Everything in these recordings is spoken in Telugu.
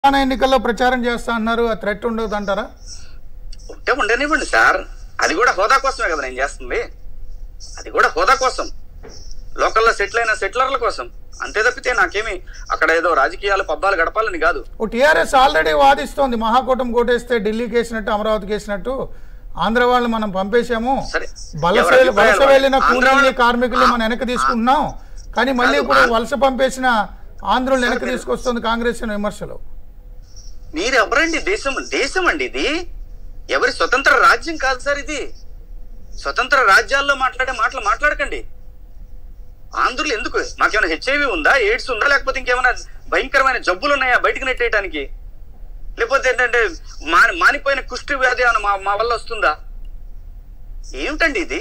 తెలంగాణ ఎన్నికల్లో ప్రచారం చేస్తా అన్నారు ఆ థ్రెట్ ఉండదు అంటారా ఉంటే ఉండనివ్వండి సార్ అది కూడా హోదా కోసమే కదా నేను చేస్తుంది అది కూడా హోదా కోసం లోకల్లో సెటిల్ అయిన సెటిలర్ల కోసం అంతే తప్పితే నాకేమి అక్కడ ఏదో రాజకీయాలు పబ్బాలు గడపాలని కాదు ఓ టీఆర్ఎస్ ఆల్రెడీ వాదిస్తోంది మహాకూటమి కోటేస్తే ఢిల్లీకి వేసినట్టు అమరావతికి వేసినట్టు ఆంధ్ర వాళ్ళు మనం పంపేశాము సరే. వలస ఎవరి వెళ్ళి- వలస అభిప్రాయాలు వెళ్ళిన ఆంధ్ర కూలీల్ని వాళ్ళు- కార్మికుల్ని మనం వెనక్కి తీసుకుంటున్నాం కానీ మళ్ళీ కాదు, ఇప్పుడు ఆ- వలస పంపేసిన ఆంధ్రులను వెనక్కి మీరు- తీసుకొస్తుంది కాంగ్రెస్ అనే విమర్శలు మీరు ఎవరండి దేశం దేశం అండి ఇది ఎవరి స్వతంత్ర రాజ్యం కాదు సార్ ఇది స్వతంత్ర రాజ్యాల్లో మాట్లాడే మాటలు మాట్లాడకండి ఆంధ్రులు ఎందుకు మాకేమైనా హెచ్ఐవి ఉందా ఎయిడ్స్ ఉందా లేకపోతే ఇంకేమైనా భయంకరమైన జబ్బులు ఉన్నాయా బయటకు నెట్టేయడానికి లేకపోతే ఏంటంటే మాని మానిపోయిన కుష్టి వ్యాధి ఏమైనా మా మా వల్ల వస్తుందా ఏమిటండి ఇది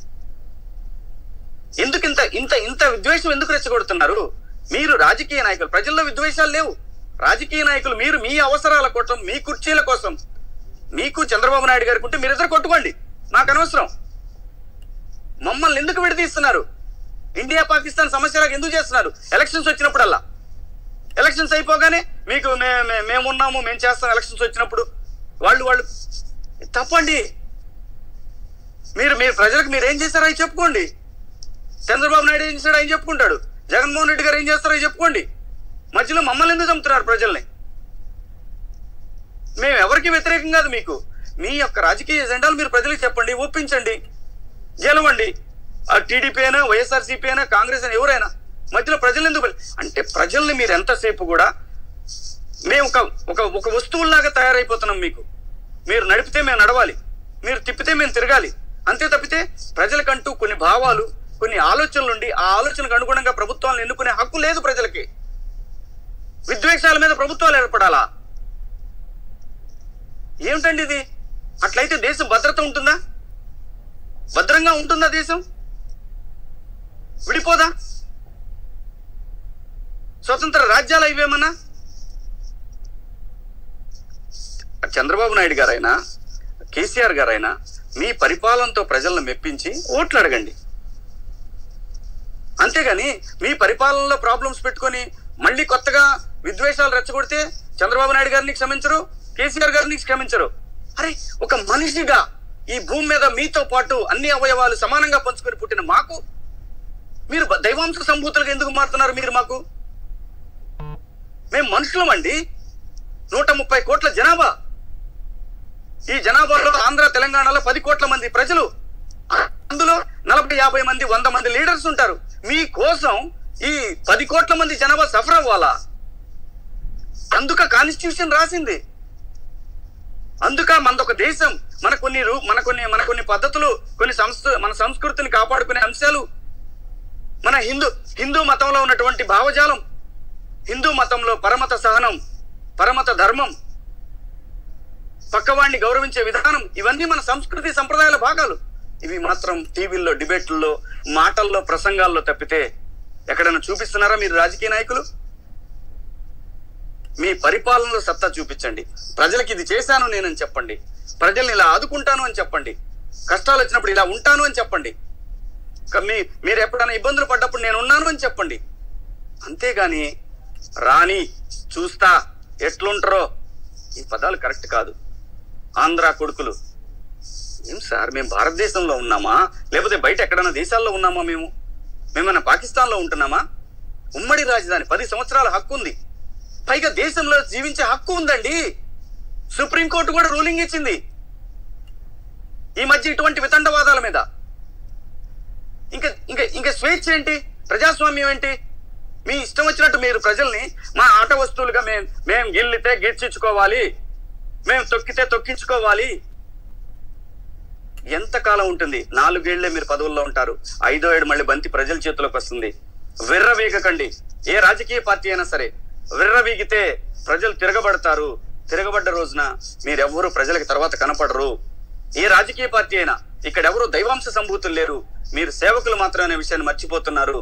ఎందుకు ఇంత ఇంత ఇంత విద్వేషం ఎందుకు రెచ్చగొడుతున్నారు మీరు రాజకీయ నాయకులు ప్రజల్లో విద్వేషాలు లేవు రాజకీయ నాయకులు మీరు మీ అవసరాల కోసం మీ కుర్చీల కోసం మీకు చంద్రబాబు నాయుడు గారికి ఉంటే మీరిద్దరు కొట్టుకోండి నాకు అనవసరం మమ్మల్ని ఎందుకు విడదీస్తున్నారు ఇండియా పాకిస్తాన్ సమస్యలకు ఎందుకు చేస్తున్నారు ఎలక్షన్స్ వచ్చినప్పుడల్లా ఎలక్షన్స్ అయిపోగానే మీకు మే- మే- మేమున్నాము మేము చేస్తాం ఎలక్షన్స్ వచ్చినప్పుడు వాళ్ళు వాళ్ళు తప్పండి మీరు మీరు ప్రజలకు మీరు ఏం చేశారో అవి చెప్పుకోండి చంద్రబాబు నాయుడు ఏం చేశాడో ఆయన చెప్పుకుంటాడు జగన్మోహన్ రెడ్డి గారు ఏం చేస్తారో అవి చెప్పుకోండి మధ్యలో మమ్మల్ని ఎందుకు చంపుతున్నారు ప్రజల్ని మేము ఎవరికి వ్యతిరేకం కాదు మీకు మీ యొక్క రాజకీయ ఎజెండాలు మీరు ప్రజలకు చెప్పండి ఒప్పించండి గెలవండి ఆ టీడీపీ అయినా వైఎస్ఆర్సీపీ అయినా కాంగ్రెస్ అయినా ఎవరైనా మధ్యలో ప్రజలు ఎందుకు బలి- అంటే ప్రజల్ని మీరు ఎంతసేపు కూడా మేము ఒక ఒక ఒక వస్తువుల్లాగా తయారైపోతున్నాం మీకు మీరు నడిపితే మేము నడవాలి మీరు తిప్పితే మేము తిరగాలి అంతే తప్పితే ప్రజలకంటూ కొన్ని భావాలు కొన్ని ఆలోచనలు ఉండి ఆ ఆలోచనకు అనుగుణంగా ప్రభుత్వాలను ఎన్నుకునే హక్కు లేదు ప్రజలకి విద్వేషాల మీద ప్రభుత్వాలు ఏర్పడాలా ఏమిటండి ఇది అట్లయితే దేశం భద్రత ఉంటుందా భద్రంగా ఉంటుందా దేశం విడిపోదా స్వతంత్ర రాజ్యాలు ఇవేమన్నా చంద్రబాబు నాయుడు గారైనా కేసీఆర్ గారైనా మీ పరిపాలనతో ప్రజలను మెప్పించి ఓట్లు అడగండి అంతేగాని మీ పరిపాలనలో ప్రాబ్లమ్స్ పెట్టుకొని మళ్ళీ కొత్తగా విద్వేషాలు రెచ్చగొడితే చంద్రబాబు నాయుడు గారిని క్షమించరు కేసీఆర్ గారిని క్షమించరు అరే ఒక మనిషిగా ఈ భూమి మీద మీతో పాటు అన్ని అవయవాలు సమానంగా పంచుకొని పుట్టిన మాకు మీరు బ- దైవాంశ సంభూతులుగా ఎందుకు మారుతున్నారు మీరు మాకు మేము మనుషులమండి నూట ముప్పై కోట్ల జనాభా ఈ జనాభాలో ఆంధ్ర తెలంగాణలో పది కోట్ల మంది ప్రజలు అందులో నలభై యాభై మంది వంద మంది లీడర్స్ ఉంటారు మీ కోసం ఈ పది కోట్ల మంది జనాభా సఫర్ అవ్వాలా అందుక కాన్స్టిట్యూషన్ రాసింది అందుక మనదొక దేశం మన కొన్ని రూ- మన కొన్ని మన కొన్ని పద్ధతులు కొన్ని సంస్కృ మన సంస్కృతిని కాపాడుకునే అంశాలు మన హిందూ హిందూ మతంలో ఉన్నటువంటి భావజాలం హిందూ మతంలో పరమత సహనం పరమత ధర్మం పక్కవాడిని గౌరవించే విధానం ఇవన్నీ మన సంస్కృతి సంప్రదాయాల భాగాలు ఇవి మాత్రం టీవీల్లో డిబేట్లలో మాటల్లో ప్రసంగాల్లో తప్పితే ఎక్కడైనా చూపిస్తున్నారా మీరు రాజకీయ నాయకులు మీ పరిపాలనలో సత్తా చూపించండి ప్రజలకి ఇది చేశాను నేనని చెప్పండి ప్రజల్ని ఇలా ఆదుకుంటాను అని చెప్పండి కష్టాలు వచ్చినప్పుడు ఇలా ఉంటాను అని చెప్పండి క- మీ మీరు ఎప్పుడైనా ఇబ్బందులు పడ్డప్పుడు నేను ఉన్నాను అని చెప్పండి అంతేగాని రాని చూస్తా ఎట్లుంటారో ఈ పదాలు కరెక్ట్ కాదు ఆంధ్ర కొడుకులు ఏం సార్ మేము భారతదేశంలో ఉన్నామా లేకపోతే బయట ఎక్కడైనా దేశాల్లో ఉన్నామా మేము మేమన్నా పాకిస్తాన్లో ఉంటున్నామా ఉమ్మడి రాజధాని పది సంవత్సరాల హక్కు ఉంది పైగా దేశంలో జీవించే హక్కు ఉందండి సుప్రీంకోర్టు కూడా రూలింగ్ ఇచ్చింది ఈ మధ్య ఇటువంటి వితండవాదాల మీద ఇంకా ఇంకా ఇంకా స్వేచ్ఛ ఏంటి ప్రజాస్వామ్యం ఏంటి మీ ఇష్టం వచ్చినట్టు మీరు ప్రజల్ని మా ఆట వస్తువులుగా మేము మేము గిల్లితే గిర్చించుకోవాలి మేము తొక్కితే తొక్కించుకోవాలి ఎంత కాలం ఉంటుంది నాలుగేళ్లే మీరు పదవుల్లో ఉంటారు ఐదో ఏడు మళ్ళీ బంతి ప్రజల చేతిలోకి వస్తుంది విర్రవీగకండి ఏ రాజకీయ పార్టీ అయినా సరే విర్రవీగితే ప్రజలు తిరగబడతారు తిరగబడ్డ రోజున మీరెవ్వరూ ప్రజలకు తర్వాత కనపడరు ఏ రాజకీయ పార్టీ అయినా ఇక్కడ ఎవరు దైవాంశ సంభూతులు లేరు మీరు సేవకులు మాత్రమే అనే విషయాన్ని మర్చిపోతున్నారు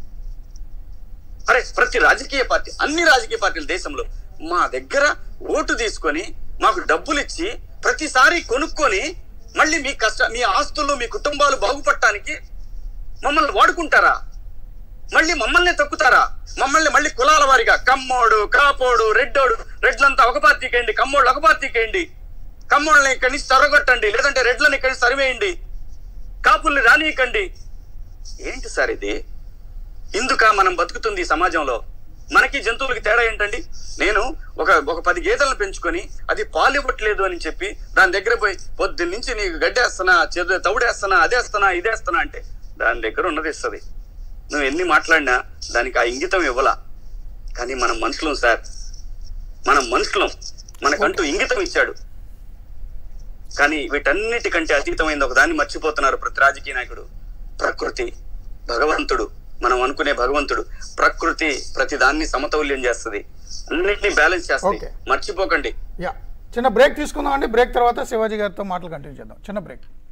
అరే ప్రతి రాజకీయ పార్టీ అన్ని రాజకీయ పార్టీలు దేశంలో మా దగ్గర ఓటు తీసుకొని మాకు డబ్బులు ఇచ్చి ప్రతిసారి కొనుక్కొని మళ్ళీ మీ కష్ట మీ ఆస్తులు మీ కుటుంబాలు బాగుపడటానికి మమ్మల్ని వాడుకుంటారా మళ్ళీ మమ్మల్ని తొక్కుతారా మమ్మల్ని మళ్ళీ కులాల వారిగా కమ్మోడు కాపోడు రెడ్డోడు రెడ్లంతా ఒక పార్టీకి వేయండి కమ్మోళ్ళు ఒక పార్టీకి వేయండి కమ్మోళ్ళని ఇక్కడి నుంచి తరగొట్టండి లేదంటే రెడ్లని ఇక్కడి నుంచి తరివేయండి కాపుల్ని రానియకండి ఏంటి సార్ ఇది ఇందుక మనం బతుకుతుంది ఈ సమాజంలో మనకి జంతువులకి తేడా ఏంటండి నేను ఒక ఒక పది గేదెలను పెంచుకొని అది పాలు ఇవ్వట్లేదు అని చెప్పి దాని దగ్గర పోయి పొద్దున్న నుంచి నీకు గడ్డేస్తున్నా చేదు తవుడేస్తున్నా అదేస్తున్నా ఇదేస్తున్నా అంటే దాని దగ్గర ఉన్నది ఇస్తుంది నువ్వు ఎన్ని మాట్లాడినా దానికి ఆ ఇంగితం ఇవ్వలా కానీ మనం మనుషులం సార్ మనం మనుషులం మనకంటూ ఇంగితం ఇచ్చాడు కానీ వీటన్నిటికంటే అతీతమైంది ఒక దాన్ని మర్చిపోతున్నారు ప్రతి రాజకీయ నాయకుడు ప్రకృతి భగవంతుడు మనం అనుకునే భగవంతుడు ప్రకృతి ప్రతి దాన్ని సమతౌల్యం చేస్తుంది అన్నిటిని బ్యాలెన్స్ చేస్తుంది Okay. మర్చిపోకండి యా చిన్న బ్రేక్ తీసుకుందాం అండి బ్రేక్ తర్వాత శివాజీ గారితో మాటలు కంటిన్యూ చేద్దాం చిన్న బ్రేక్